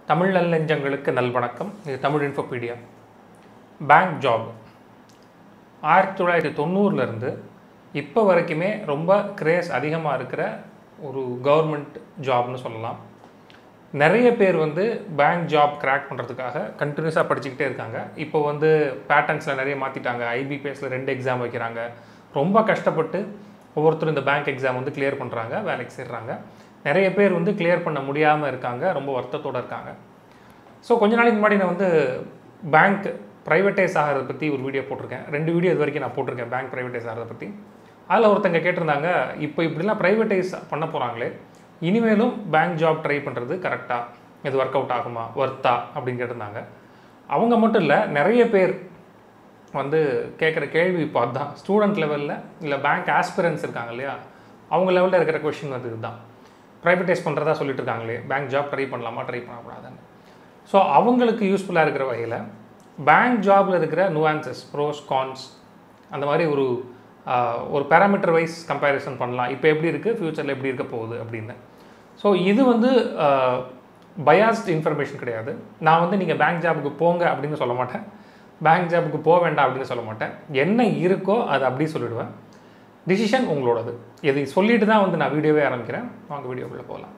தமிழ் நல்லெஞ்சங்களுக்கு நல்வணக்கம் இது Tamil இன்ஃபோபீடியா bank job ஆயிரத்தி தொள்ளாயிரத்தி தொண்ணூறுலேருந்து இப்போ வரைக்குமே ரொம்ப கிரேஸ் அதிகமாக இருக்கிற ஒரு கவர்மெண்ட் ஜாப்னு சொல்லலாம் நிறைய பேர் வந்து பேங்க் ஜாப் கிராக் பண்ணுறதுக்காக கண்டினியூஸாக படிச்சுக்கிட்டே இருக்காங்க இப்போ வந்து பேட்டர்ன்ஸில் நிறைய மாற்றிட்டாங்க ஐபிபிஎஸ்சில் ரெண்டு எக்ஸாம் வைக்கிறாங்க ரொம்ப கஷ்டப்பட்டு ஒவ்வொருத்தரும் இந்த பேங்க் எக்ஸாம் வந்து கிளியர் பண்ணுறாங்க வேலைக்கு சேர்றாங்க நிறைய பேர் வந்து கிளியர் பண்ண முடியாமல் இருக்காங்க ரொம்ப வருத்தத்தோடு இருக்காங்க ஸோ கொஞ்ச நாளைக்கு முன்னாடி நான் வந்து பேங்க் ப்ரைவேட்டைஸ் ஆகிறத பற்றி ஒரு வீடியோ போட்டிருக்கேன் ரெண்டு வீடியோ இது வரைக்கும் நான் போட்டிருக்கேன் பேங்க் ப்ரைவேட்டைஸ் ஆகிறத பற்றி அதில் ஒருத்தங்க கேட்டிருந்தாங்க இப்போ இப்படிலாம் ப்ரைவேட்டைஸ் பண்ண போகிறாங்களே இனிமேலும் பேங்க் ஜாப் ட்ரை பண்ணுறது கரெக்டாக இது ஒர்க் அவுட் ஆகுமா ஒர்த்தா அப்படின்னு கேட்டிருந்தாங்க அவங்க மட்டும் இல்லை நிறைய பேர் வந்து கேட்குற கேள்வி இப்போ அதுதான் ஸ்டூடெண்ட் லெவலில் இல்லை பேங்க் ஆஸ்பிரன்ஸ் இருக்காங்க இல்லையா அவங்க லெவலில் இருக்கிற கொஷின் வந்து இதுதான் ப்ரைவேட்டைஸ் பண்ணுறதா சொல்லிட்டு இருக்காங்களே பேங்க் ஜாப் ட்ரை பண்ணலாமா ட்ரை பண்ணக்கூடாதுன்னு ஸோ அவங்களுக்கு யூஸ்ஃபுல்லாக இருக்கிற வகையில் பேங்க் ஜாபில் இருக்கிற நுவான்சஸ் ப்ரோஸ் கான்ஸ் அந்த மாதிரி ஒரு ஆஹ், ஒரு பேராமீட்டர் வைஸ் கம்பேரிசன் பண்ணலாம் இப்போ எப்படி இருக்குது ஃப்யூச்சரில் எப்படி இருக்க போகுது அப்படின்னு ஸோ இது வந்து பயாஸ்ட் இன்ஃபர்மேஷன் கிடையாது நான் வந்து நீங்கள் பேங்க் ஜாபுக்கு போங்க அப்படின்னு சொல்ல மாட்டேன் பேங்க் ஜாபுக்கு போக வேண்டாம் அப்படின்னு சொல்ல மாட்டேன் என்ன இருக்கோ அதை அப்படியே சொல்லிடுவேன் டிசிஷன் உங்களோடது இதை சொல்லிட்டு தான் வந்து நான் வீடியோவே ஆரம்பிக்கிறேன் வாங்க வீடியோக்குள்ளே போகலாம்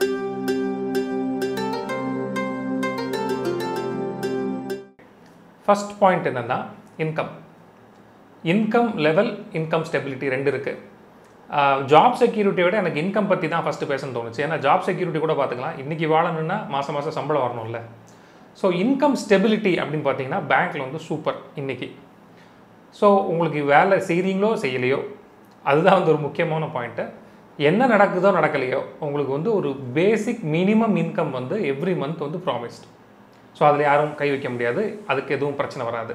ஃபர்ஸ்ட் பாயிண்ட் என்னென்னா income income level income stability ரெண்டு இருக்குது ஜாப் செக்யூரிட்டியை விட எனக்கு இன்கம் பற்றி தான் ஃபஸ்ட்டு பேசணும்னு தோணுச்சு ஏன்னா ஜாப் செக்யூரிட்டி கூட பார்த்துக்கலாம் இன்றைக்கி வாழணும்னா மாதம் மாதம் சம்பளம் வரணும்ல ஸோ இன்கம் ஸ்டெபிலிட்டி அப்படின்னு பார்த்தீங்கன்னா பேங்க்கில் வந்து சூப்பர் இன்றைக்கி ஸோ உங்களுக்கு வேலை செய்கிறீங்களோ செய்யலையோ அதுதான் வந்து ஒரு முக்கியமான பாயிண்ட்டு என்ன நடக்குதோ நடக்கலையோ உங்களுக்கு வந்து ஒரு பேசிக் மினிமம் இன்கம் வந்து எவ்ரி மந்த் வந்து ப்ராமிஸ்ட் ஸோ அதில் யாரும் கை வைக்க முடியாது அதுக்கு எதுவும் பிரச்சனை வராது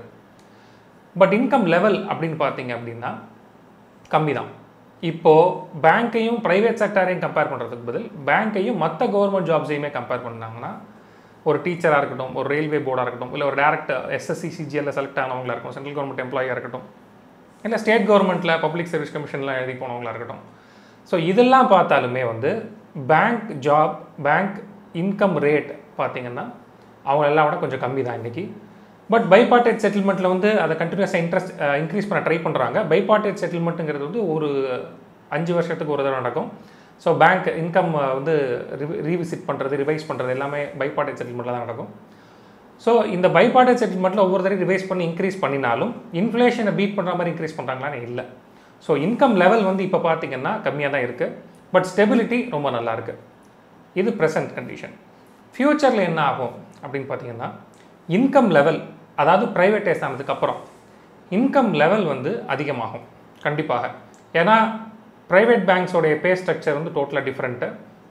பட் இன்கம் லெவல் அப்படின்னு பார்த்தீங்க அப்படின்னா கம்மி தான் இப்போது பேங்க்கையும் ப்ரைவேட் செக்டாரையும் கம்பேர் பண்ணுறதுக்கு பதில் பேங்க்கையும் மற்ற கவர்மெண்ட் ஜாப்ஸையுமே கம்பேர் பண்ணாங்கன்னா ஒரு டீச்சராக இருக்கட்டும் ஒரு ரயில்வே போர்டாக இருக்கட்டும் இல்லை ஒரு டேரக்ட் எஸ்எஸ்சி சிஜிஎல்ல செலக்ட் ஆனவங்களா இருக்கட்டும் சென்ட்ரல் கவர்மெண்ட் எம்ப்ளாயாக இருக்கட்டும் இல்லை ஸ்டேட் கவர்மெண்ட்டில் பப்ளிக் சர்வீஸ் கமிஷனில் எழுதி போனவங்களா இருக்கட்டும் ஸோ இதெல்லாம் பார்த்தாலுமே வந்து bank job bank income rate பார்த்தீங்கன்னா அவங்க எல்லாம் விட கொஞ்சம் கம்மி தான் இன்றைக்கி பட் பைபார்டேட் செட்டில்மெண்ட்டில் வந்து அதை கண்டினியூஸாக இன்ட்ரெஸ்ட் இன்க்ரீஸ் பண்ண ட்ரை பண்ணுறாங்க பைபார்டேட் செட்டில்மெண்ட்டுங்கிறது வந்து ஒரு அஞ்சு வருஷத்துக்கு ஒரு தடவை நடக்கும் ஸோ பேங்க் இன்கம் வந்து ரீவிசிட் பண்ணுறது ரிவைஸ் பண்ணுறது எல்லாமே பைபார்டேட் செட்டில்மெண்ட்டில் தான் நடக்கும் ஸோ இந்த பைபார்டேட் செட்டில்மெண்ட்டில் ஒவ்வொரு தடவை ரிவைஸ் பண்ணி இன்க்ரீஸ் பண்ணினாலும் இன்ஃப்ளேஷனை பீட் பண்ணுற மாதிரி இன்க்ரீஸ் பண்ணுறாங்களான்னு இல்லை ஸோ இன்கம் லெவல் வந்து இப்போ பார்த்தீங்கன்னா கம்மியாக தான் இருக்குது பட் ஸ்டெபிலிட்டி ரொம்ப நல்லா இருக்குது இது ப்ரெசன்ட் கண்டிஷன் ஃப்யூச்சரில் என்ன ஆகும் அப்படின்னு பார்த்தீங்கன்னா இன்கம் லெவல் அதாவது ப்ரைவேட்டைஸ் ஆனதுக்கப்புறம் இன்கம் லெவல் வந்து அதிகமாகும் கண்டிப்பாக ஏன்னா ப்ரைவேட் பேங்க்ஸோடைய பே ஸ்ட்ரக்சர் வந்து டோட்டலாக டிஃப்ரெண்ட்டு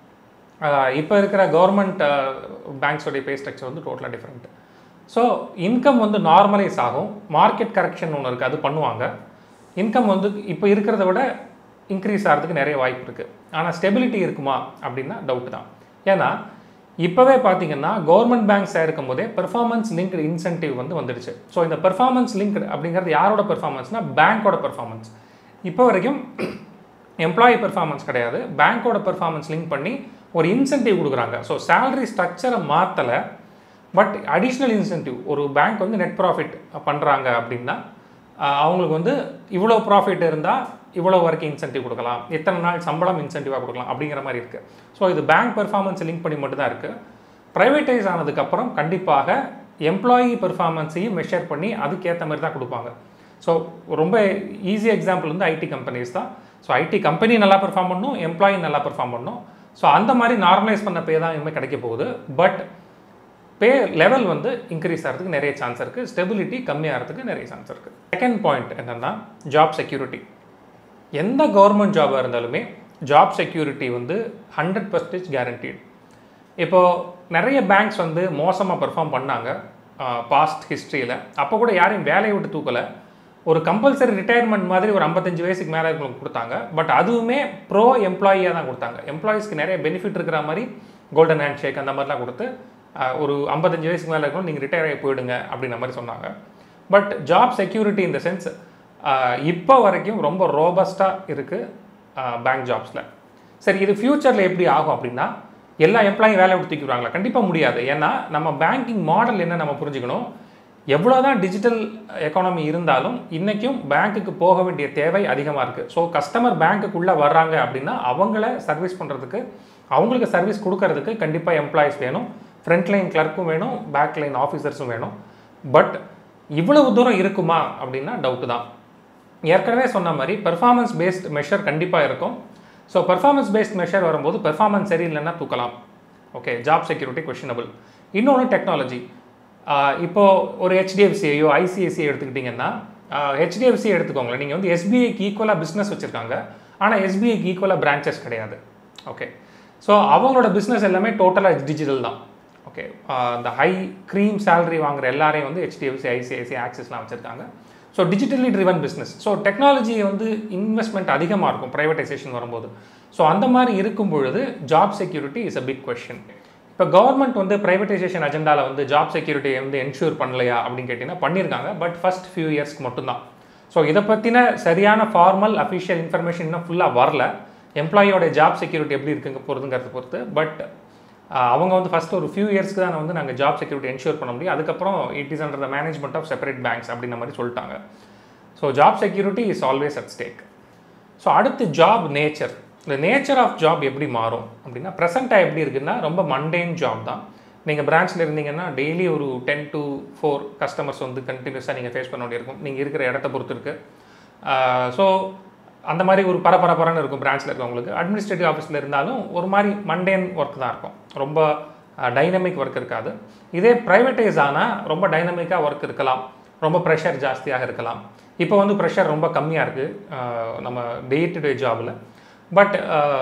இப்போ இருக்கிற கவர்மெண்ட் பேங்க்ஸோடைய பே ஸ்ட்ரக்சர் வந்து டோட்டலாக டிஃப்ரெண்ட்டு ஸோ இன்கம் வந்து நார்மலைஸ் ஆகும் மார்க்கெட் கரெக்ஷன் ஒன்று இருக்குது அது பண்ணுவாங்க இன்கம் வந்து இப்போ இருக்கிறத விட இன்க்ரீஸ் ஆகிறதுக்கு நிறைய வாய்ப்பு இருக்குது ஆனால் ஸ்டெபிலிட்டி இருக்குமா அப்படின்னா டவுட் தான் ஏன்னா இப்போவே பார்த்தீங்கன்னா கவர்மெண்ட் பேங்க்ஸாக இருக்கும் போதே பெர்ஃபார்மன்ஸ் லிங்க்டு இன்சென்டிவ் வந்து வந்துடுச்சு ஸோ இந்த பெர்ஃபார்மன்ஸ் லிங்க்டு அப்படிங்கிறது யாரோட பெர்ஃபார்மன்ஸ்னா பேங்க்கோட பெர்ஃபார்மன்ஸ் இப்போ வரைக்கும் எம்ப்ளாயி பெர்ஃபார்மன்ஸ் கிடையாது பேங்க்கோட பெர்ஃபார்மன்ஸ் லிங்க் பண்ணி ஒரு இன்சென்டிவ் கொடுக்குறாங்க ஸோ சேலரி ஸ்ட்ரக்சரை மாற்றலை பட் அடிஷ்னல் இன்சென்டிவ் ஒரு பேங்க் வந்து நெட் ப்ராஃபிட் பண்ணுறாங்க அப்படின்னா ஆஹ் அவங்களுக்கு வந்து இவ்வளோ ப்ராஃபிட் இருந்தால் இவ்வளோ வரைக்கும் இன்சென்டிவ் கொடுக்கலாம் எத்தனை நாள் சம்பளம் இன்சென்டிவாக கொடுக்கலாம் அப்படிங்கிற மாதிரி இருக்குது ஸோ இது பேங்க் பெர்ஃபார்மன்ஸ் லிங்க் பண்ணி மட்டும் தான் இருக்குது ப்ரைவேட்டைஸ் ஆனதுக்கப்புறம் கண்டிப்பாக எம்ப்ளாயி பெர்ஃபார்மன்ஸையும் மெஷர் பண்ணி அதுக்கேற்ற மாதிரி தான் கொடுப்பாங்க ஸோ ரொம்ப ஈஸி எக்ஸாம்பிள் வந்து ஐடி கம்பெனிஸ் தான் ஸோ ஐடி கம்பெனி நல்லா பெர்ஃபார்ம் பண்ணும் எம்ப்ளாயி நல்லா பெர்ஃபார்ம் பண்ணும் ஸோ அந்த மாதிரி நார்மலைஸ் பண்ண பே தான் இனிமேல் கிடைக்க போகுது பட் பே லெவல் வந்து இன்க்ரீஸ் ஆகிறதுக்கு நிறைய சான்ஸ் இருக்குது ஸ்டெபிலிட்டி கம்மியாகிறதுக்கு நிறைய சான்ஸ் இருக்குது செகண்ட் பாயிண்ட் என்னென்னா ஜாப் செக்யூரிட்டி எந்த கவர்மெண்ட் ஜாபாக இருந்தாலுமே ஜாப் செக்யூரிட்டி வந்து ஹண்ட்ரட் பர்சன்டேஜ் கேரண்டீட் இப்போது நிறைய பேங்க்ஸ் வந்து மோசமாக பெர்ஃபார்ம் பண்ணாங்க பாஸ்ட் ஹிஸ்ட்ரியில் அப்போ கூட யாரையும் வேலையை விட்டு தூக்கலை ஒரு கம்பல்சரி ரிட்டையர்மெண்ட் மாதிரி ஒரு ஐம்பத்தஞ்சு வயசுக்கு மேலே இருக்கவங்களுக்கு கொடுத்தாங்க பட் அதுவுமே ப்ரோ எம்ப்ளாயியாக தான் கொடுத்தாங்க எம்ப்ளாயீஸ்க்கு நிறைய பெனிஃபிட் இருக்கிற மாதிரி கோல்டன் ஹேண்ட் ஷேக் அந்த மாதிரிலாம் கொடுத்து ஆஹ், ஒரு ஐம்பத்தஞ்சு வயசுக்கு மேலே இருக்கணும் நீங்கள் ரிட்டையர் ஆகி போயிடுங்க அப்படின்ற மாதிரி சொன்னாங்க பட் ஜாப் செக்யூரிட்டி இந்த சென்ஸ் இப்போ வரைக்கும் ரொம்ப ரோபஸ்ட்டாக இருக்குது பேங்க் ஜாப்ஸில் சரி இது ஃப்யூச்சரில் எப்படி ஆகும் அப்படின்னா எல்லா எம்ப்ளாயும் வேலையை விட்டு தூக்கிடுவாங்களா கண்டிப்பாக முடியாது ஏன்னா நம்ம பேங்கிங் மாடல் என்ன நம்ம புரிஞ்சுக்கணும் எவ்வளோதான் டிஜிட்டல் எக்கானமி இருந்தாலும் இன்றைக்கும் பேங்க்குக்கு போக வேண்டிய தேவை அதிகமாக இருக்குது ஸோ கஸ்டமர் பேங்க்குள்ளே வர்றாங்க அப்படின்னா அவங்கள சர்வீஸ் பண்ணுறதுக்கு அவங்களுக்கு சர்வீஸ் கொடுக்கறதுக்கு கண்டிப்பாக எம்ப்ளாயிஸ் வேணும் ஃப்ரண்ட் லைன் கிளர்க்கும் வேணும் பேக் லைன் ஆஃபீஸர்ஸும் வேணும் பட் இவ்வளவு தூரம் இருக்குமா அப்படின்னா டவுட்டு தான் ஏற்கனவே சொன்ன மாதிரி பெர்ஃபார்மன்ஸ் பேஸ்ட் மெஷர் கண்டிப்பாக இருக்கும் ஸோ பெர்ஃபார்மன்ஸ் பேஸ்ட் மெஷர் வரும்போது பெர்ஃபார்மன்ஸ் சரியில்லைன்னா தூக்கலாம் ஓகே ஜாப் செக்யூரிட்டி கொஷினபிள் இன்னொன்று டெக்னாலஜி இப்போது ஒரு ஹெச்டிஎஃப்சியையோ ஐசிஐசிஐ எடுத்துக்கிட்டிங்கன்னா ஹெச்டிஎஃப்சி எடுத்துக்கோங்களேன் நீங்கள் வந்து எஸ்பிஐக்கு ஈக்குவலாக பிஸ்னஸ் வச்சுருக்காங்க ஆனால் எஸ்பிஐக்கு ஈக்குவலாக பிரான்ச்சஸ் கிடையாது ஓகே ஸோ அவங்களோட பிஸ்னஸ் எல்லாமே டோட்டலாக டிஜிட்டல் தான் ஓகே இந்த ஹை க்ரீம் சேலரி வாங்குற எல்லாரையும் வந்து ஹெச்டிஎஃப்சி ஐசிஐசி ஆக்சஸ்லாம் வச்சுருக்காங்க so digitally driven business so technology வந்து இன்வெஸ்ட்மெண்ட் அதிகமாக இருக்கும் ப்ரைவேட்டைசேஷன் வரும்போது ஸோ அந்த மாதிரி இருக்கும் பொழுது job security is a big question இப்போ கவர்மெண்ட் வந்து ப்ரைவேட்டைசேஷன் அஜெண்டாவில் வந்து ஜாப் செக்யூரிட்டியை வந்து என்ஷூர் பண்ணலையா அப்படின்னு கேட்டிங்கன்னா பண்ணியிருக்காங்க பட் ஃபஸ்ட் ஃபியூ இயர்ஸ்க்கு மட்டும்தான் ஸோ இதை பற்றின சரியான ஃபார்மல் அஃபிஷியல் இன்ஃபர்மேஷன் இன்னும் ஃபுல்லாக வரல எம்ப்ளாயியோட ஜாப் செக்யூரிட்டி எப்படி இருக்குங்க போகிறதுங்கிறத பொறுத்து பட் அவங்க வந்து ஃபஸ்ட் ஒரு ஃபியூ இயர்ஸ்க்கு தான் வந்து நாங்கள் ஜாப் செக்யூரிட்டி என்ஷூர் பண்ண முடியும் அதுக்கப்புறம் it is under the management of separate banks அப்படின்ற மாதிரி சொல்லிட்டாங்க so job security is always at stake so அடுத்து ஜாப் நேச்சர் இந்த நேச்சர் ஆஃப் ஜாப் எப்படி மாறும் அப்படின்னா ப்ரெசண்ட்டாக எப்படி இருக்குன்னா ரொம்ப மண்டேன் ஜாப் தான் நீங்கள் பிரான்ச்சில் இருந்தீங்கன்னா டெய்லி ஒரு டென் டு ஃபோர் கஸ்டமர்ஸ் வந்து கண்டினியூஸாக நீங்கள் ஃபேஸ் பண்ண வேண்டியிருக்கும் நீங்கள் இருக்கிற இடத்த பொறுத்து இருக்குது ஸோ அந்த மாதிரி ஒரு பரபரப்பரன்னு இருக்கும் பிரான்ச்சில் இருக்கவங்களுக்கு அட்மினிஸ்ட்ரேட்டிவ் ஆஃபீஸில் இருந்தாலும் ஒரு மாதிரி மண்டேன் ஒர்க் தான் இருக்கும் ரொம்ப டைனமிக் ஒர்க் இருக்காது இதே ப்ரைவேட்டைஸ் ஆனால் ரொம்ப டைனமிக்காக ஒர்க் இருக்கலாம் ரொம்ப ப்ரெஷர் ஜாஸ்தியாக இருக்கலாம் இப்போ வந்து ப்ரெஷர் ரொம்ப கம்மியாக இருக்குது நம்ம டே டு டே ஜாபில் பட்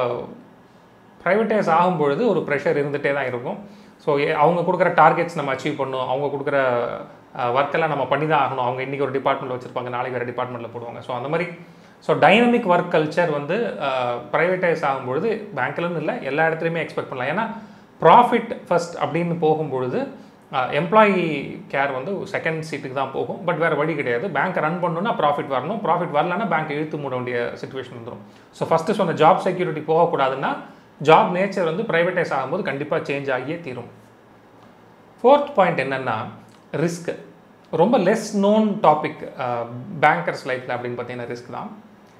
ப்ரைவேட்டைஸ் ஆகும் பொழுது ஒரு ப்ரெஷர் இருந்துகிட்டே தான் இருக்கும் ஸோ அவங்க கொடுக்குற டார்கெட்ஸ் நம்ம அச்சீவ் பண்ணணும் அவங்க கொடுக்குற ஒர்க்கெல்லாம் நம்ம பண்ணி தான் ஆகணும் அவங்க இன்றைக்கி ஒரு டிபார்ட்மெண்ட்டில் வச்சுருப்பாங்க நாளைக்கு வேறு டிபார்ட்மெண்ட்டில் போடுவாங்க ஸோ அந்த மாதிரி ஸோ டைனமிக் ஒர்க் கல்ச்சர் வந்து ப்ரைவேட்டைஸ் ஆகும்பொழுது பேங்க்லன்னு இல்லை எல்லா இடத்துலையுமே எக்ஸ்பெக்ட் பண்ணலாம் ஏன்னா ப்ராஃபிட் ஃபஸ்ட் அப்படின்னு போகும்பொழுது எம்ப்ளாயி கேர் வந்து செகண்ட் சீட்டுக்கு தான் போகும் பட் வேறு வழி கிடையாது பேங்க் ரன் பண்ணணும்னா ப்ராஃபிட் வரணும் ப்ராஃபிட் வரலன்னா பேங்க் இழுத்து மூட வேண்டிய சுச்சுவேஷன் வந்துடும் ஸோ ஃபஸ்ட்டு சொன்ன ஜாப் செக்யூரிட்டி போகக்கூடாதுன்னா ஜாப் நேச்சர் வந்து ப்ரைவேட்டைஸ் ஆகும்போது கண்டிப்பாக சேஞ்ச் ஆகியே தீரும் ஃபோர்த் பாயிண்ட் என்னென்னா ரிஸ்க்கு ரொம்ப லெஸ் நோன் டாபிக் பேங்கர்ஸ் லைஃப்பில் அப்படின்னு பார்த்தீங்கன்னா ரிஸ்க் தான்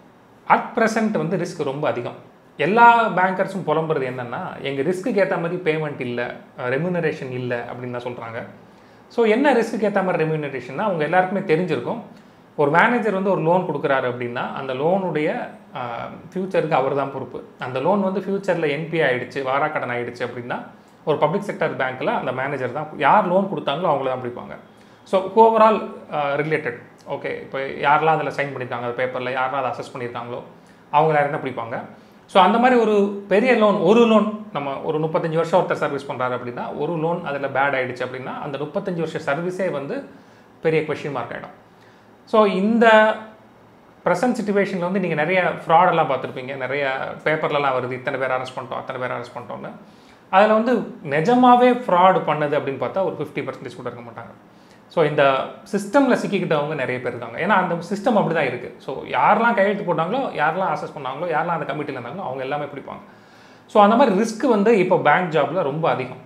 அட் ப்ரெசன்ட் வந்து ரிஸ்க் ரொம்ப அதிகம் எல்லா பேங்கர்ஸும் புலம்புறது என்னென்னா எங்கள் ரிஸ்க்கு ஏற்ற மாதிரி பேமெண்ட் இல்லை ரெம்யூனரேஷன் இல்லை அப்படின்னு தான் சொல்கிறாங்க ஸோ என்ன ரிஸ்க்கு ஏற்ற மாதிரி ரெம்யூனரேஷன்னா அவங்க எல்லாருக்குமே தெரிஞ்சிருக்கும் ஒரு மேனேஜர் வந்து ஒரு லோன் கொடுக்குறாரு அப்படின்னா அந்த லோனுடைய ஃப்யூச்சருக்கு அவர் தான் பொறுப்பு அந்த லோன் வந்து ஃப்யூச்சரில் என்பி ஆகிடுச்சு வாராக்கடன் ஆகிடுச்சு அப்படின்னா ஒரு பப்ளிக் செக்டர் பேங்க்கில் அந்த மேனேஜர் தான் யார் லோன் கொடுத்தாங்களோ அவங்கள தான் பிடிப்பாங்க ஸோ ஓவரால் ரிலேட்டட் ஓகே இப்போ யாரெல்லாம் அதில் சைன் பண்ணியிருக்காங்க அந்த பேப்பரில் யாரெல்லாம் அதை அசஸ் பண்ணியிருக்காங்களோ அவங்கள யாரும் பிடிப்பாங்க ஸோ அந்த மாதிரி ஒரு பெரிய லோன் ஒரு லோன் நம்ம ஒரு முப்பத்தஞ்சு வருஷம் ஒருத்தர் சர்வீஸ் பண்ணுறாரு அப்படின்னா ஒரு லோன் அதில் பேட் ஆகிடுச்சு அப்படின்னா அந்த முப்பத்தஞ்சு வருஷம் சர்வீஸே வந்து பெரிய கொஷின் மார்க் ஆகிடும் ஸோ இந்த ப்ரெசன்ட் சுச்சுவேஷனில் வந்து நீங்கள் நிறைய ஃப்ராடெல்லாம் பார்த்துருப்பீங்க நிறைய பேப்பர்லலாம் வருது இத்தனை பேர் அரெஸ்ட் பண்ணிட்டோம் அத்தனை பேர் அரெஸ்ட் பண்ணிட்டோன்னு அதில் வந்து நிஜமாகவே ஃப்ராடு பண்ணது அப்படின்னு பார்த்தா ஒரு ஃபிஃப்டி பர்சன்டேஜ் கூட இருக்க மாட்டாங்க ஸோ இந்த சிஸ்டமில் சிக்கிக்கிட்டவங்க நிறைய பேர் இருக்காங்க ஏன்னா அந்த சிஸ்டம் அப்படி தான் இருக்குது ஸோ யாரெல்லாம் கையெழுத்து போட்டாங்களோ யாரெல்லாம் அசஸ் பண்ணாங்களோ யாரெல்லாம் அந்த கமிட்டியில் இருந்தாங்களோ அவங்க எல்லாமே பிடிப்பாங்க ஸோ அந்த மாதிரி ரிஸ்க் வந்து இப்போ பேங்க் ஜாபில் ரொம்ப அதிகம்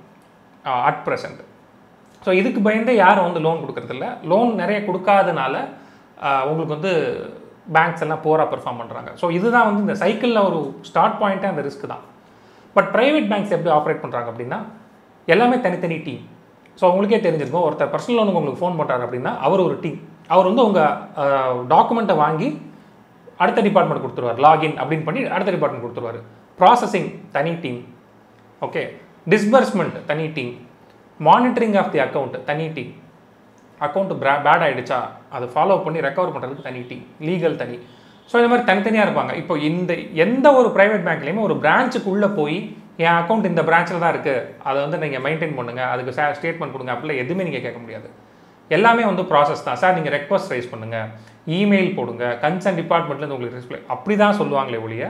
அட் ப்ரெசண்ட் ஸோ இதுக்கு பயந்து யாரும் வந்து லோன் கொடுக்கறதில்ல லோன் நிறைய கொடுக்காதனால உங்களுக்கு வந்து பேங்க்ஸ் எல்லாம் போராக பெர்ஃபார்ம் பண்ணுறாங்க ஸோ இதுதான் வந்து இந்த சைக்கிளில் ஒரு ஸ்டார்ட் பாயிண்ட்டே அந்த ரிஸ்க் தான் பட் ப்ரைவேட் பேங்க்ஸ் எப்படி ஆப்ரேட் பண்ணுறாங்க அப்படின்னா எல்லாமே தனித்தனி டீம் ஸோ உங்களுக்கே தெரிஞ்சிருக்கும் ஒருத்தர் பர்சனல் லோனுக்கு உங்களுக்கு ஃபோன் பண்ணுறாரு அப்படின்னா அவர் ஒரு டீம் அவர் வந்து உங்கள் டாக்குமெண்ட்டை வாங்கி அடுத்த டிபார்ட்மெண்ட் கொடுத்துருவார் லாகின் அப்படின்னு பண்ணி அடுத்த டிபார்ட்மெண்ட் கொடுத்துருவார் ப்ராசஸிங் தனி டீம் ஓகே டிஸ்பர்ஸ்மெண்ட் தனி team monitoring of the account தனி டீம் அக்கௌண்ட் பிரா பேட் ஆகிடுச்சா அதை ஃபாலோ பண்ணி ரெக்கவர் பண்ணுறதுக்கு தனி டீம் லீகல் தனி ஸோ இந்த மாதிரி தனித்தனியாக இருப்பாங்க இப்போ இந்த எந்த ஒரு ப்ரைவேட் பேங்க்லேயுமே ஒரு பிரான்ச்சுக்குள்ளே போய் என் அக்கௌண்ட் இந்த பிரான்ச்சில் தான் இருக்குது அதை வந்து நீங்கள் மெயின்டைன் பண்ணுங்கள் அதுக்கு சே ஸ்டேட்மெண்ட் கொடுங்க அப்படிலாம் எதுவுமே நீங்கள் கேட்க முடியாது எல்லாமே வந்து ப்ராசஸ் தான் சார் நீங்கள் ரெக்வஸ்ட் ரைஸ் பண்ணுங்கள் இமெயில் போடுங்க கன்சர்ன் டிபார்ட்மெண்ட்லேருந்து உங்களுக்கு ரிஸ்பிளே அப்படி தான் சொல்லுவாங்களே ஒழிய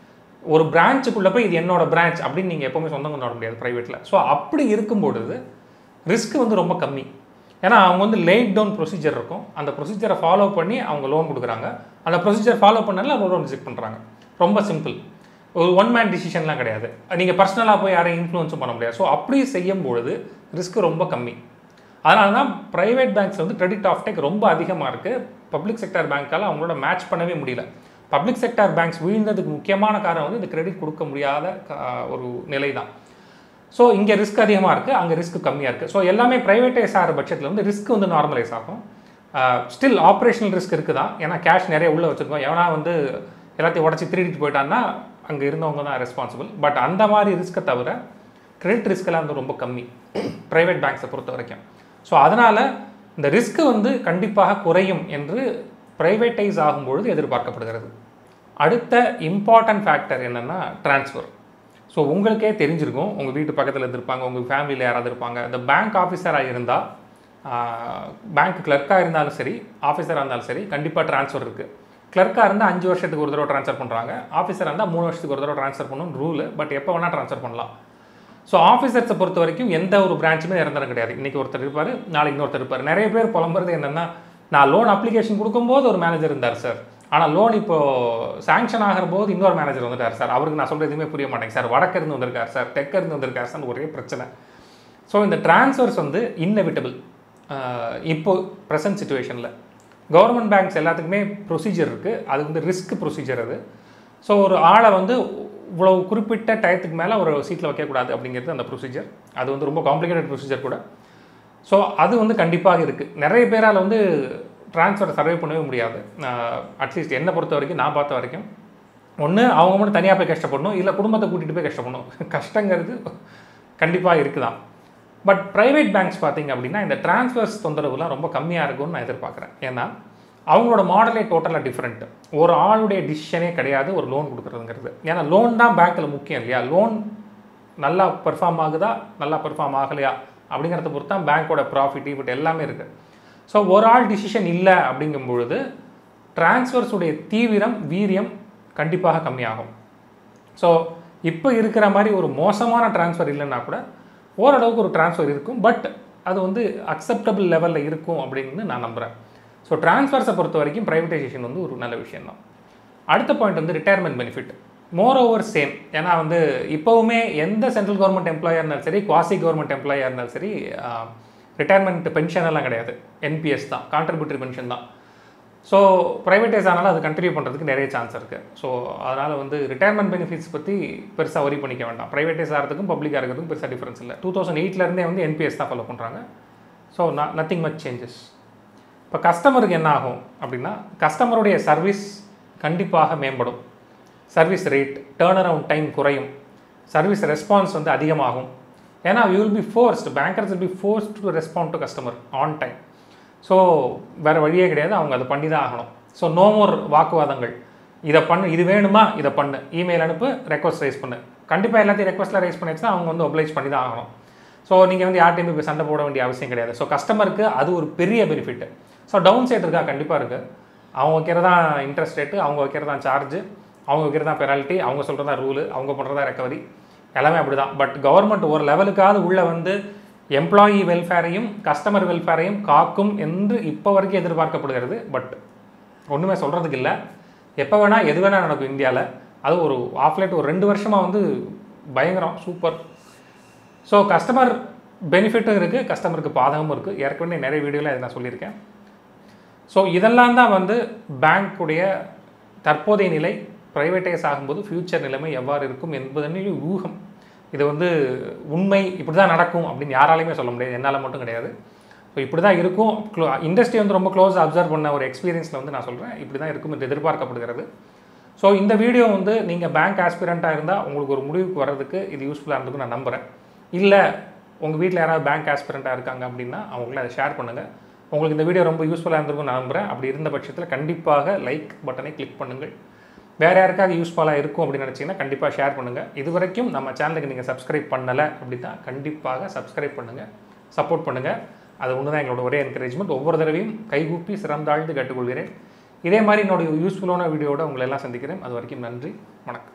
ஒரு பிரான்ச்சுக்குள்ளே போய் இது என்னோட பிரான்ச் அப்படின்னு நீங்கள் எப்போவுமே சொந்தம் கொண்டாட முடியாது ப்ரைவேட்டில் ஸோ அப்படி இருக்கும்பொழுது ரிஸ்க் வந்து ரொம்ப கம்மி ஏன்னா அவங்க வந்து லேட் டவுன் ப்ரொசீஜர் இருக்கும் அந்த ப்ரொசீஜரை ஃபாலோ பண்ணி அவங்க லோன் கொடுக்குறாங்க அந்த ப்ரொசீஜர் ஃபாலோ பண்ணால அவங்க லோன் ரிஜெக்ட் பண்ணுறாங்க ரொம்ப சிம்பிள் ஒரு ஒன் மேன் டிசிஷன்லாம் கிடையாது நீங்கள் பர்சனலாக போய் யாரையும் இன்ஃப்ளூயன்ஸும் பண்ண முடியாது ஸோ அப்படி செய்யும் பொழுது ரிஸ்க் ரொம்ப கம்மி அதனால தான் ப்ரைவேட் பேங்க்ஸ் வந்து கிரெடிட் ஆஃப்டேக் ரொம்ப அதிகமாக இருக்குது பப்ளிக் செக்டர் பேங்க்கால் அவங்களோட மேட்ச் பண்ணவே முடியல பப்ளிக் செக்டர் பேங்க்ஸ் வீழ்ந்ததுக்கு முக்கியமான காரணம் வந்து இந்த கிரெடிட் கொடுக்க முடியாத கா- ஒரு நிலை தான் ஸோ இங்கே ரிஸ்க் அதிகமாக இருக்குது அங்கே ரிஸ்க் கம்மியாக இருக்குது ஸோ எல்லாமே ப்ரைவேட்டைஸ் ஆகிற பட்சத்தில் வந்து ரிஸ்க் வந்து நார்மலைஸ் ஆகும் ஸ்டில் ஆப்ரேஷனல் ரிஸ்க் இருக்குது தான் ஏன்னா கேஷ் நிறைய உள்ளே வச்சுருக்கோம் எவனா வந்து எல்லாத்தையும் உடச்சி திருடிட்டு போயிட்டான்னா அங்கே இருந்தவங்க தான் ரெஸ்பான்சிபிள் பட் அந்த மாதிரி ரிஸ்க்கை தவிர கிரெடிட் ரிஸ்க்கெல்லாம் வந்து ரொம்ப கம்மி ப்ரைவேட் பேங்க்ஸை பொறுத்த வரைக்கும் ஸோ அதனால் இந்த ரிஸ்க் வந்து கண்டிப்பாக குறையும் என்று ப்ரைவேட்டைஸ் ஆகும்பொழுது எதிர்பார்க்கப்படுகிறது அடுத்த இம்பார்ட்டன்ட் ஃபேக்டர் என்னென்னா ட்ரான்ஸ்ஃபர் ஸோ உங்களுக்கே தெரிஞ்சிருக்கும் உங்கள் வீட்டு பக்கத்தில் இருந்திருப்பாங்க உங்கள் ஃபேமிலியில் யாராவது இருப்பாங்க இந்த பேங்க் ஆஃபீஸராக இருந்தால் பேங்க் கிளர்க்காக இருந்தாலும் சரி ஆஃபீஸராக இருந்தாலும் சரி கண்டிப்பாக ட்ரான்ஸ்ஃபர் இருக்குது கிளர்க்காக இருந்தால் அஞ்சு வருஷத்துக்கு ஒரு தடவை ட்ரான்ஸ்ஃபர் பண்ணுறாங்க ஆஃபீஸராக இருந்தால் மூணு வருஷத்துக்கு ஒரு தடவை ட்ரான்ஸ்ஃபர் பண்ணணும் ரூல் பட் எப்போ வேணால் ட்ரான்ஸ்ஃபர் பண்ணலாம் ஸோ ஆஃபீஸர்ஸை பொறுத்த வரைக்கும் எந்த ஒரு பிரான்ச்சுமே நிரந்தரம் கிடையாது இன்றைக்கி ஒருத்தர் இருப்பார் நாளைக்கு இன்னொருத்தர் இருப்பார் நிறைய பேர் புலம்புறது என்னென்னா நான் லோன் அப்ளிகேஷன் கொடுக்கும்போது ஒரு மேனேஜர் இருந்தார் சார் ஆனால் லோன் இப்போ சாங்ஷன் ஆகிற போது இன்னொரு மேனேஜர் வந்துட்டார் சார் அவருக்கு நான் சொல்கிறது எதுவுமே புரிய மாட்டேங்க சார் வடக்கு இருந்து வந்திருக்கார் சார் தெற்கு இருந்து வந்திருக்கார் சார் ஒரே பிரச்சனை ஸோ இந்த ட்ரான்ஸ்ஃபர்ஸ் வந்து இன்னெவிட்டபிள் இப்போ ப்ரெசன்ட் சுச்சுவேஷனில் கவர்மெண்ட் பேங்க்ஸ் எல்லாத்துக்குமே ப்ரொசீஜர் இருக்குது அது வந்து ரிஸ்க் ப்ரொசீஜர் அது ஸோ ஒரு ஆளை வந்து இவ்வளோ குறிப்பிட்ட டயத்துக்கு மேலே ஒரு சீட்டில் வைக்கக்கூடாது அப்படிங்கிறது அந்த ப்ரொசீஜர் அது வந்து ரொம்ப காம்ப்ளிகேட்டட் ப்ரொசீஜர் கூட ஸோ அது வந்து கண்டிப்பாக இருக்குது நிறைய பேரால் வந்து ட்ரான்ஸ்ஃபரை சர்வே பண்ணவே முடியாது அட்லீஸ்ட் என்னை பொறுத்த வரைக்கும் நான் பார்த்த வரைக்கும் ஒன்று அவங்க மட்டும் தனியாக போய் கஷ்டப்படணும் இல்லை குடும்பத்தை கூட்டிகிட்டு போய் கஷ்டப்படணும் கஷ்டங்கிறது கண்டிப்பாக இருக்குதான் பட் ப்ரைவேட் பேங்க்ஸ் பார்த்தீங்க அப்படின்னா இந்த ட்ரான்ஸ்ஃபர்ஸ் தொந்தரவுலாம் ரொம்ப கம்மியாக இருக்கும்னு நான் எதிர்பார்க்குறேன் ஏன்னா அவங்களோட மாடலே டோட்டலாக டிஃப்ரெண்ட் ஒரு ஆளுடைய டிசிஷனே கிடையாது ஒரு லோன் கொடுக்குறதுங்கிறது ஏன்னா லோன் தான் பேங்க்கில் முக்கியம் இல்லையா லோன் நல்லா பெர்ஃபார்ம் ஆகுதா நல்லா பெர்ஃபார்ம் ஆகலையா அப்படிங்கிறத பொறுத்து தான் பேங்க்கோட ப்ராஃபிட் ஈபிட் எல்லாமே இருக்குது ஸோ ஒரு ஆள் டிசிஷன் இல்லை அப்படிங்கும் பொழுது டிரான்ஸ்ஃபர்ஸுடைய தீவிரம் வீரியம் கண்டிப்பாக கம்மியாகும் ஸோ இப்போ இருக்கிற மாதிரி ஒரு மோசமான ட்ரான்ஸ்ஃபர் இல்லைன்னா கூட ஓரளவுக்கு ஒரு ட்ரான்ஸ்ஃபர் இருக்கும் பட் அது வந்து அக்செப்டபிள் லெவலில் இருக்கும் அப்படின்னு நான் நம்புகிறேன் ஸோ ட்ரான்ஸ்ஃபர்ஸை பொறுத்த வரைக்கும் ப்ரைவேட்டைசேஷன் வந்து ஒரு நல்ல விஷயம் தான் அடுத்த பாயிண்ட் வந்து retirement benefit more over same ஏன்னா வந்து இப்போவுமே எந்த சென்ட்ரல் கவர்மெண்ட் எம்ப்ளாயாக இருந்தாலும் சரி குவாசி கவர்மெண்ட் எம்ப்ளாயாக இருந்தாலும் சரி ரிட்டையர்மெண்ட் பென்ஷன் எல்லாம் கிடையாது என்பிஎஸ் தான் கான்ட்ரிபியூட்டரி பென்ஷன் தான் ஸோ ப்ரைவேட்டைஸ் ஆனாலும் அது கண்டினியூ பண்ணுறதுக்கு நிறைய சான்ஸ் இருக்குது ஸோ அதனால் வந்து ரிட்டையர்மெண்ட் பெனிஃபிட்ஸ் பற்றி பெருசாக ஒரி பண்ணிக்க வேண்டாம் ப்ரைவேட்டைஸ் ஆகிறதுக்கும் பப்ளிக் ஆகிறதுக்கும் பெருசாக டிஃப்ரென்ஸ் இல்லை டூ தௌசண்ட் எயிட்லேருந்தே வந்து என்பிஎஸ் தான் ஃபாலோ பண்ணுறாங்க ஸோ நத்திங் மச் சேஞ்சஸ் இப்போ கஸ்டமருக்கு என்ன ஆகும் அப்படின்னா கஸ்டமருடைய சர்வீஸ் கண்டிப்பாக மேம்படும் service rate turn around time குறையும் சர்வீஸ் ரெஸ்பான்ஸ் வந்து அதிகமாகும் ஏன்னா you will be forced bankers will be forced to respond to customer on time so வேறு வழியே கிடையாது அவங்க அதை பண்ணி தான் ஆகணும் ஸோ நோ மோர் வாக்குவாதங்கள் இதை பண்ணு இது வேணுமா இதை பண்ணு இமெயில் அனுப்பு ரெக்வஸ்ட் ரைஸ் பண்ணு கண்டிப்பாக எல்லாத்தையும் ரெக்வஸ்ட்டில் ரைஸ் பண்ணிச்சுன்னா அவங்க வந்து ஒப்ளைஸ் பண்ணி தான் ஆகணும் ஸோ நீங்கள் வந்து யார்ட்டையும் போய் சண்டை போட வேண்டிய அவசியம் கிடையாது ஸோ கஸ்டமருக்கு அது ஒரு பெரிய பெனிஃபிட் ஸோ டவுன் சைடு இருக்கா கண்டிப்பாக இருக்குது அவங்க வைக்கிறதா இன்ட்ரெஸ்ட் ரேட்டு அவங்க வைக்கிறதா சார்ஜ் அவங்க வைக்கிறதா பெனால்ட்டி அவங்க சொல்கிறதா ரூலு அவங்க பண்ணுறதா ரெக்கவரி எல்லாமே அப்படி தான் பட் கவர்மெண்ட் ஒரு லெவலுக்காவது உள்ளே வந்து எம்ப்ளாயி வெல்ஃபேரையும் கஸ்டமர் வெல்ஃபேரையும் காக்கும் என்று இப்போ வரைக்கும் எதிர்பார்க்கப்படுகிறது பட் ஒன்றுமே சொல்கிறதுக்கு இல்லை எப்போ வேணால் எது வேணால் நடக்கும் இந்தியாவில் அது ஒரு ஆஃப்லைட் ஒரு ரெண்டு வருஷமாக வந்து பயங்கரம் சூப்பர் ஸோ கஸ்டமர் பெனிஃபிட்டும் இருக்குது கஸ்டமருக்கு பாதகமும் இருக்குது ஏற்கனவே நிறைய வீடியோவில் இதை நான் சொல்லியிருக்கேன் ஸோ இதெல்லாம் தான் வந்து பேங்க்குடைய தற்போதைய நிலை ப்ரைவேட்டைஸ் ஆகும்போது ஃப்யூச்சர் நிலைமை எவ்வாறு இருக்கும் என்பதனில் ஊகம் இது வந்து உண்மை இப்படி தான் நடக்கும் அப்படின்னு யாராலையுமே சொல்ல முடியாது என்னால் மட்டும் கிடையாது ஸோ இப்படி தான் இருக்கும் க்ளோ இண்டஸ்ட்ரி வந்து ரொம்ப க்ளோஸ் அப்சர்வ் பண்ண ஒரு எக்ஸ்பீரியன்ஸில் வந்து நான் சொல்கிறேன் இப்படி தான் இருக்கும் என்று எதிர்பார்க்கப்படுகிறது ஸோ இந்த வீடியோ வந்து நீங்கள் பேங்க் ஆஸ்பிரண்ட்டாக இருந்தால் உங்களுக்கு ஒரு முடிவுக்கு வர்றதுக்கு இது யூஸ்ஃபுல்லாக இருந்துக்கும் நான் நம்புகிறேன் இல்லை உங்கள் வீட்டில் யாராவது பேங்க் ஆஸ்பிரண்ட்டாக இருக்காங்க அப்படின்னா அவங்கள அதை ஷேர் பண்ணுங்கள் உங்களுக்கு இந்த வீடியோ ரொம்ப யூஸ்ஃபுல்லாக இருந்திருக்கும் நான் நம்புகிறேன் அப்படி இருந்த பட்சத்தில் கண்டிப்பாக லைக் பட்டனை கிளிக் பண்ணுங்கள் வேறு யாருக்காவது யூஸ்ஃபுல்லாக இருக்கும் அப்படின்னு நினச்சிங்கன்னா கண்டிப்பாக ஷேர் பண்ணுங்கள் இது வரைக்கும் நம்ம சேனலுக்கு நீங்கள் சப்ஸ்கிரைப் பண்ணலை அப்படின்னா கண்டிப்பாக சப்ஸ்கிரைப் பண்ணுங்கள் சப்போர்ட் பண்ணுங்கள் அது ஒன்று தான் எங்களோட ஒரே என்கரேஜ்மெண்ட் ஒவ்வொரு தடவையும் கைகூப்பி சிறந்தாழ்ந்து கேட்டுக்கொள்கிறேன் இதே மாதிரி என்னோட யூஸ்ஃபுல்லான வீடியோட உங்களை எல்லாம் சந்திக்கிறேன் அது வரைக்கும் நன்றி வணக்கம்